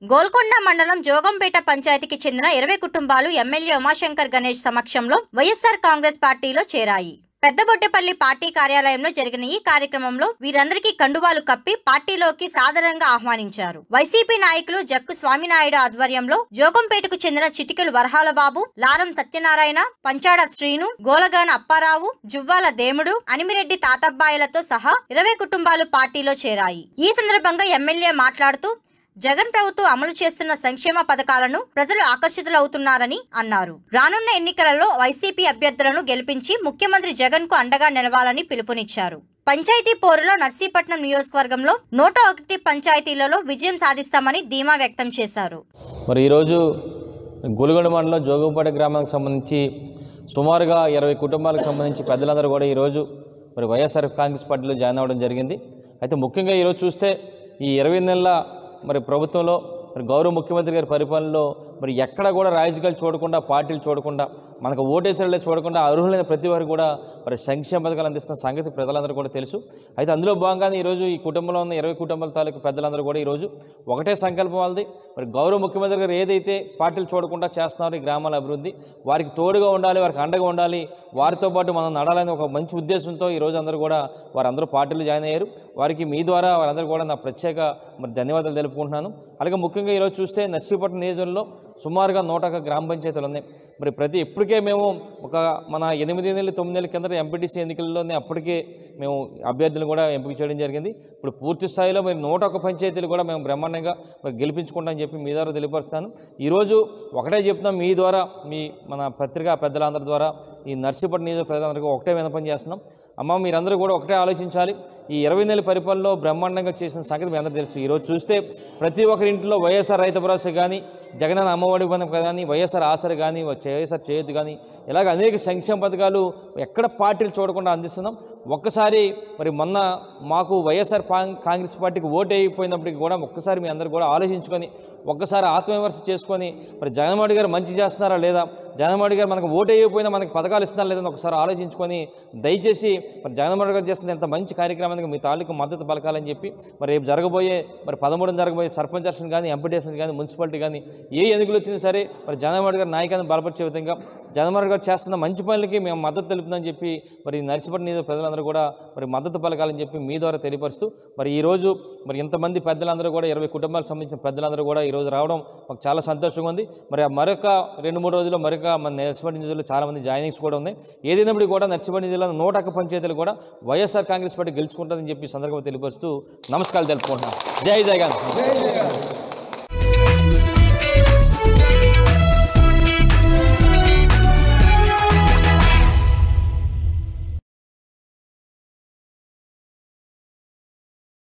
గోల్కొండ మండలం జోగంపేట పంచాయతీకి చెందిన ఇరవై కుటుంబాలు ఎమ్మెల్యే ఉమాశంకర్ గణేష్ సమక్షంలో వైఎస్ఆర్ కాంగ్రెస్ పార్టీలో చేరాయి పెద్దబొట్టెపల్లి పార్టీ కార్యాలయంలో జరిగిన ఈ కార్యక్రమంలో వీరందరికీ కండువాలు కప్పి పార్టీలోకి సాదరంగా ఆహ్వానించారు వైసీపీ నాయకులు జక్కు స్వామినాయుడు ఆధ్వర్యంలో జోగంపేటకు చెందిన చిటికెలు వరహాల బాబు లారం సత్యనారాయణ పంచాడ శ్రీను గోలగాన అప్పారావు జువ్వాల దేముడు అనిమిరెడ్డి తాతబ్బాయిలతో సహా ఇరవై కుటుంబాలు పార్టీలో చేరాయి ఈ సందర్భంగా ఎమ్మెల్యే మాట్లాడుతూ జగన్ ప్రభుత్వం అమలు చేస్తున్న సంక్షేమ పథకాలను ప్రజలు ఆకర్షితులవుతున్నారని అన్నారు రానున్న ఎన్నికలలో వైసీపీ అభ్యర్థులను గెలిపించి ముఖ్యమంత్రి జగన్ కు అండగా నిలవాలని పిలుపునిచ్చారు పంచాయతీ పోరులో నర్సీపట్నం నియోజకవర్గంలో నూట ఒకటి పంచాయతీలలో విజయం సాధిస్తామని ధీమా వ్యక్తం చేశారు మరి ఈరోజు గులుగొండ మండలం జోగంపేట గ్రామానికి సంబంధించి సుమారుగా ఇరవై కుటుంబాలకు సంబంధించి పెద్దలందరూ కూడా ఈరోజు మరి వైఎస్ఆర్ కాంగ్రెస్ పార్టీలో జాయిన్ అవ్వడం జరిగింది అయితే ముఖ్యంగా ఈరోజు చూస్తే ఈ ఇరవై నెలల మరి ప్రభుత్వంలో మరి గౌరవ ముఖ్యమంత్రి గారి పరిపాలనలో మరి ఎక్కడ కూడా రాజకీయాలు చూడకుండా పార్టీలు చూడకుండా మనకు ఓటేసరిలో చూడకుండా అర్హులైన ప్రతి వారు కూడా మరి సంక్షేమ పథకాలు అందిస్తున్న సంగతి ప్రజలందరూ కూడా తెలుసు అయితే అందులో భాగంగానే ఈరోజు ఈ కుటుంబంలో ఉన్న ఇరవై కుటుంబాల తాలూకు పెద్దలందరూ కూడా ఈరోజు ఒకటే సంకల్పం వాళ్ళది మరి గౌరవ ముఖ్యమంత్రి గారు ఏదైతే పార్టీలు చూడకుండా చేస్తున్నారో ఈ గ్రామాల అభివృద్ధి వారికి తోడుగా ఉండాలి వారికి అండగా ఉండాలి వారితో పాటు మనం నడాలని ఒక మంచి ఉద్దేశంతో ఈ రోజు అందరూ కూడా వారందరూ పార్టీలు జాయిన్ అయ్యారు వారికి మీ ద్వారా వారందరూ కూడా నా ప్రత్యేక మరి ధన్యవాదాలు తెలుపుకుంటున్నాను అలాగే ముఖ్యంగా ఈరోజు చూస్తే నర్సీపట్నం నియోజకవర్గంలో సుమారుగా నూట ఒక గ్రామ పంచాయతీలు ఉన్నాయి మరి ప్రతి ఇప్పటికే మేము ఒక మన ఎనిమిది నెలలు తొమ్మిది నెలల కింద ఎంపీటీసీ ఎన్నికల్లోనే అప్పటికే మేము అభ్యర్థులను కూడా ఎంపిక చేయడం జరిగింది ఇప్పుడు పూర్తి స్థాయిలో మరి నూట ఒక పంచాయతీలు కూడా మేము బ్రహ్మాండంగా మరి గెలిపించుకుంటామని చెప్పి మీ ద్వారా తెలియపరుస్తాను ఈరోజు ఒకటే చెప్తున్నాం మీ ద్వారా మీ మన పత్రికా పెద్దలందరి ద్వారా ఈ నర్సీపట్నం నియోజక ప్రజలందరికీ ఒకటే వినపం చేస్తున్నాం అమ్మ మీరందరూ కూడా ఒకటే ఆలోచించాలి ఈ ఇరవై నెలల పరిపాలనలో బ్రహ్మాండంగా చేసిన సంగతి మీ అందరూ తెలుసు ఈరోజు చూస్తే ప్రతి ఒక్కరి ఇంట్లో వైఎస్ఆర్ రైతు భరోసా కానీ జగనన్న అమ్మఒడి పథకం కానీ వైఎస్ఆర్ ఆసరి కానీ వైఎస్ఆర్ చేయొద్దు కానీ ఇలాగ అనేక సంక్షేమ పథకాలు ఎక్కడ పార్టీలు చూడకుండా అందిస్తున్నాం ఒక్కసారి మరి మొన్న మాకు వైఎస్ఆర్ పాం- కాంగ్రెస్ పార్టీకి ఓటు అయిపోయినప్పటికీ కూడా ఒక్కసారి మీ అందరూ కూడా ఆలోచించుకొని ఒక్కసారి ఆత్మవిమర్శ చేసుకొని మరి జగన్మోహన్ రెడ్డి గారు మంచి చేస్తున్నారా లేదా జగన్మోహన్ రెడ్డి గారు మనకు ఓటు అయిపోయినా మనకి పథకాలు ఇస్తున్నారా లేదని ఒకసారి ఆలోచించుకొని దయచేసి మరి జగన్మోహన్ రెడ్డి గారు చేస్తున్న ఎంత మంచి కార్యక్రమానికి మీ తాలూకు మద్దతు పలకాలని చెప్పి మరి రేపు జరగబోయే మరి పదమూడున జరగబోయే సర్పంచ్ ఎలక్షన్ కానీ ఎంపీటీసీ కానీ మున్సిపాలిటీ కానీ ఏ ఎన్నికలు వచ్చినా సరే మరి జగన్మోహన్ రెడ్డి గారి నాయకాన్ని బలపరిచే విధంగా జగన్మోహన్ రెడ్డి గారు చేస్తున్న మంచి పనులకి మేము మద్దతు తెలుపుతుందని చెప్పి మరి నర్సిపట్నం నియోజక ప్రజలందరూ కూడా మరి మద్దతు పలకాలని చెప్పి మీ ద్వారా తెలియపరుస్తూ మరి ఈరోజు మరి ఇంతమంది పెద్దలందరూ కూడా ఇరవై కుటుంబాలకు సంబంధించిన పెద్దలందరూ కూడా ఈరోజు రావడం మాకు చాలా సంతోషంగా ఉంది మరి ఆ మరొక రెండు మూడు రోజుల్లో మరొక మన నర్సిపట్నం నియోజకవర్గంలో చాలా మంది జాయినింగ్స్ కూడా ఉన్నాయి ఏదైనప్పటికీ కూడా నర్సిపట్నం జిల్లాలో నూట ఒక్క పంచాయతీలు కూడా వైఎస్ఆర్ కాంగ్రెస్ పార్టీ గెలుచుకుంటుందని చెప్పి ఈ సందర్భంగా తెలియపరుస్తూ నమస్కారాలు తెలుపుకుంటున్నాను జై జగన్